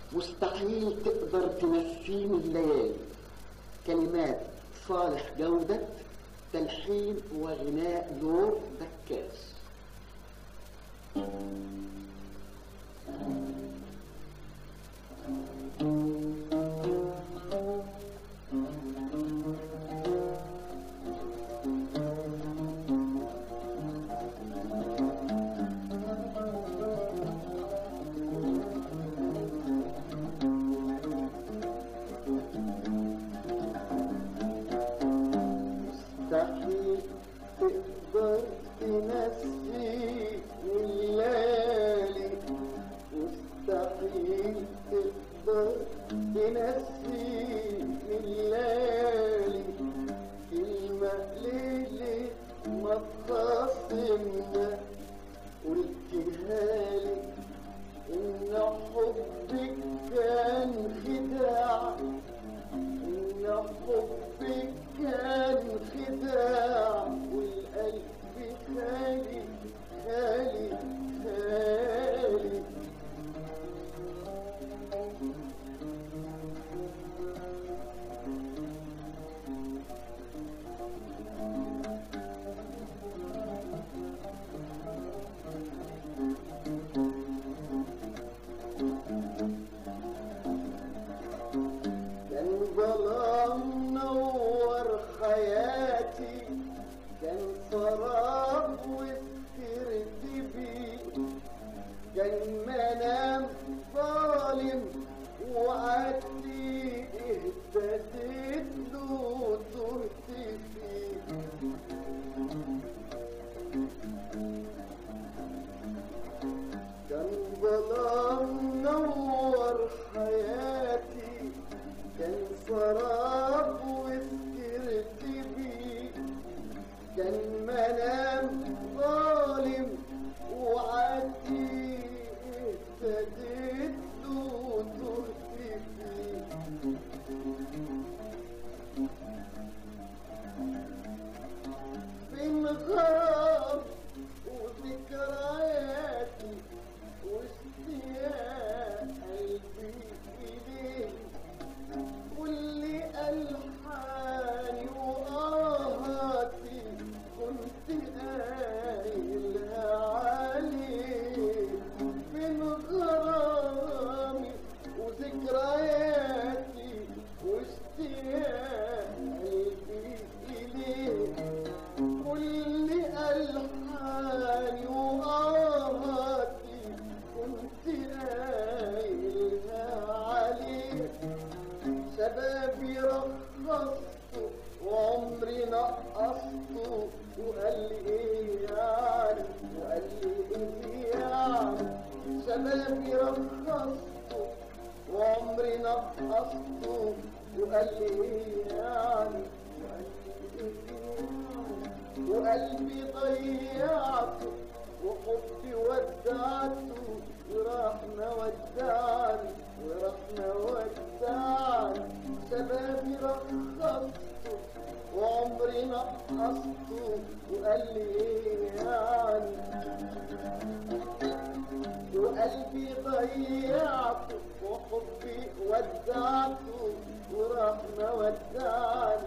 مستحيل تقدر تنسيني الليالي كلمات صالح جودة تلحين وغناء نور دكاس مستحيل تقدر تنسي الليالي مستحيل تقدر تنسي الليالي كلمة ليلة ما تخاصمنا قلتها لي إن حبك كان خداع إن حبك كان خداع والقلب خالي خالي خالي كان ظلام نور حياتي كان سراب وسهرت بيه كان منام ظالم وعدي اهتديت له وتهت فيه كان ظلام نور حياتي كان سراب وسهرت بيه كان منام ظالم وعدي اهتديت له وتهت فيه فين غاب وذكرياتي واشتياق قلبي إليه واللي ألحاني وآهاتي كنت قايلها عليه فين غرامي وذكرياتي واشتياق قلبي إليه كل ألحاني وآهاتي كنت قايلها عليه شبابي رخصته وعمري نقصته وقال لي ايه يعني وقال لي ايه يعني شبابي رخصته وعمري نقصته وقال لي ايه يعني وقال لي ايه يعني وقلبي ضيعته وحبي ودعته وراح مودعني وراح مودعني شبابي رخصته وعمري نقصته وقال لي ايه يعني وقلبي ضيعته وحبي ودعته وراح مودعني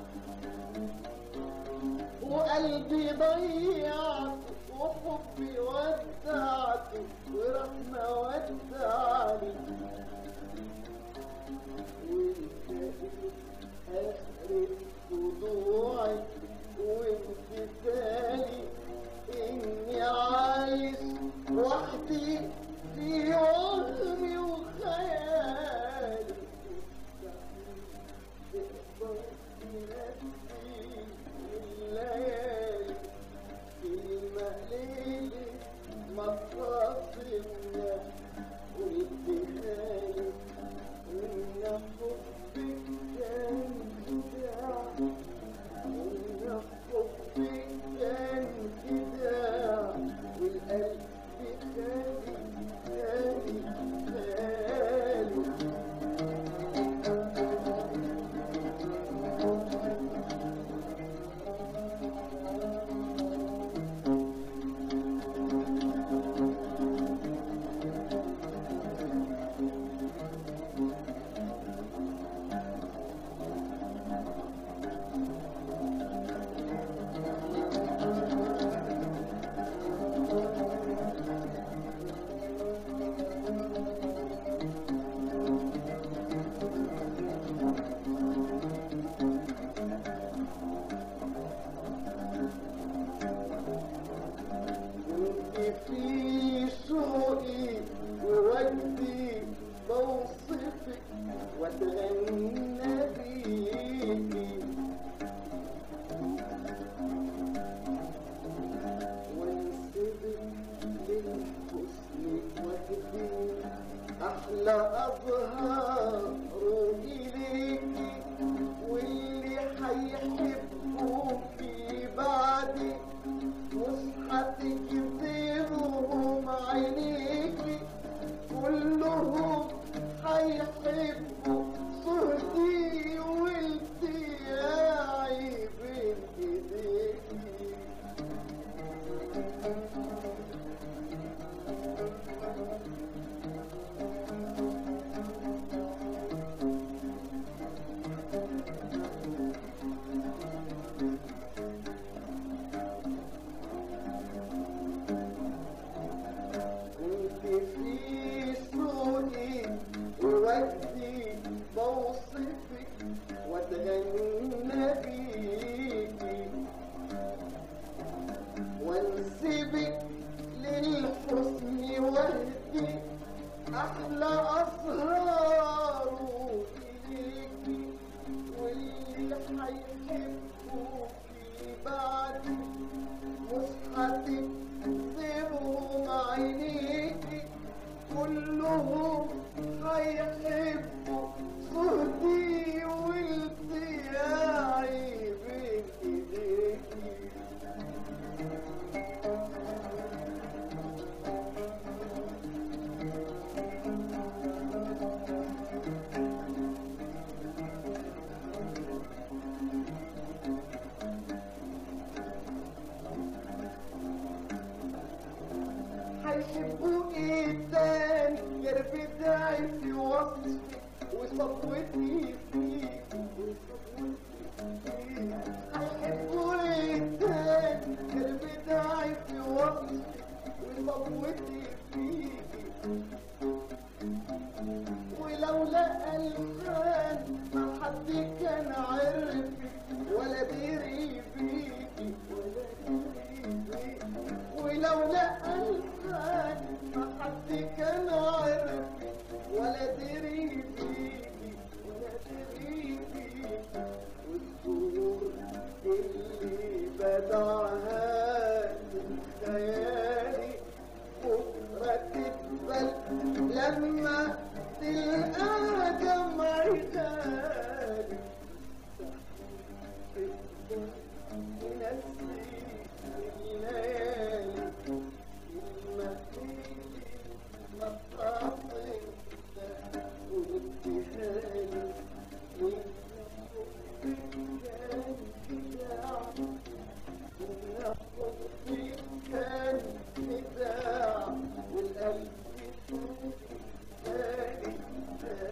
وقلبي ضيعته وحبي ودعته ورحمة ودعني وانت آخرة خضوعي وامتثالي إني عايش وحدي في وهمي وخيالي تقدر تنسي الليالي كلمة ليلي مقاصدنا وادهالي إن حبك كان خداع إن حبك كان خداع والقلب خالي خالي واتغنى بيكي وانسبك للحسن وهدي احلى اظهار اليكي واللي حيحبوكي بعدي مش هتكذبهم عينيكي كلهم هيحبوا صهدي والتياعي بين ايديكي كنت في سوقي وودي بوصفك واتغنى بيكي وانسبك للحسن وهدي احلى اسرار اليكي واللي حيحبوكي بعدي مش هتكذبهم عينيكي كلهم هيحبوا صهدي والتياعي بين ايديكي هيحبوا ايه تاني غير بداية في وصفي وصفوتي فيك هيحبوا ايه تاني غير بداية في وصفي وصفوتي فيك ولولا الحان ما حد كان عرفك ولا دري بيكي ولا دري بيكي ولولا الحان ما حد كان عرفك ولا دري بيكي ولا دري بيكي والزهور اللي بدعها من خيالي بكرة تقبل لما تلقى جمعي غالي تنسي الليالي المهدي مطاطي وابتهالي كان نداع والقلب تاني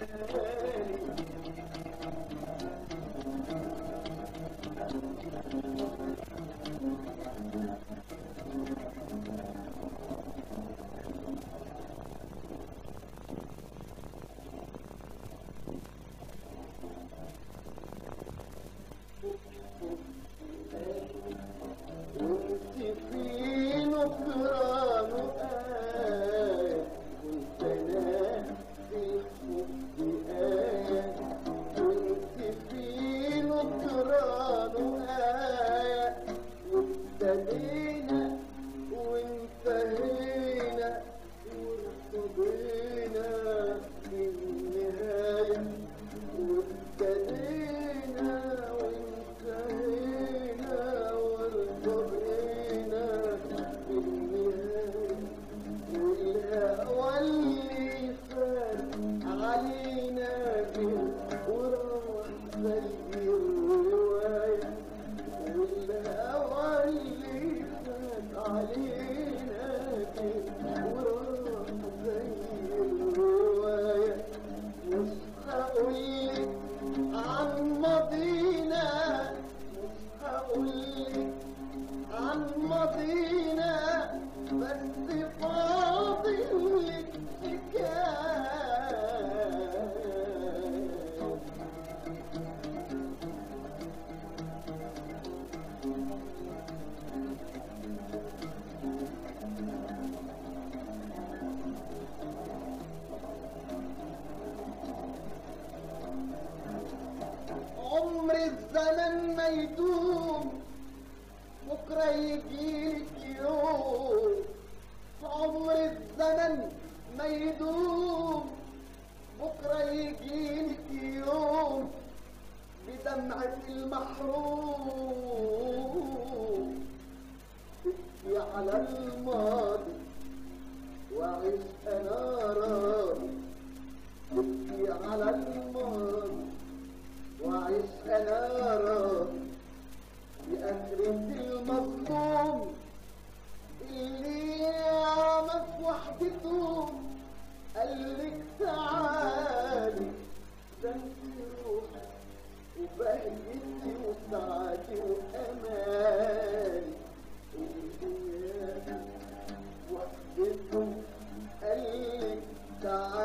يجيك يوم في عمر الزمن ما يدوم بكرة يجيك يوم بدمعة المحروم تبكي على الماضي وعيش انا راضي تبكي على الماضي وعيش انا راضي بأخرة المظلوم اللي يعمك وحدته قالك تعالي ده انت روحي وبهجتي وسعادتي وامالي اللي يعمك وحدته قالك تعالي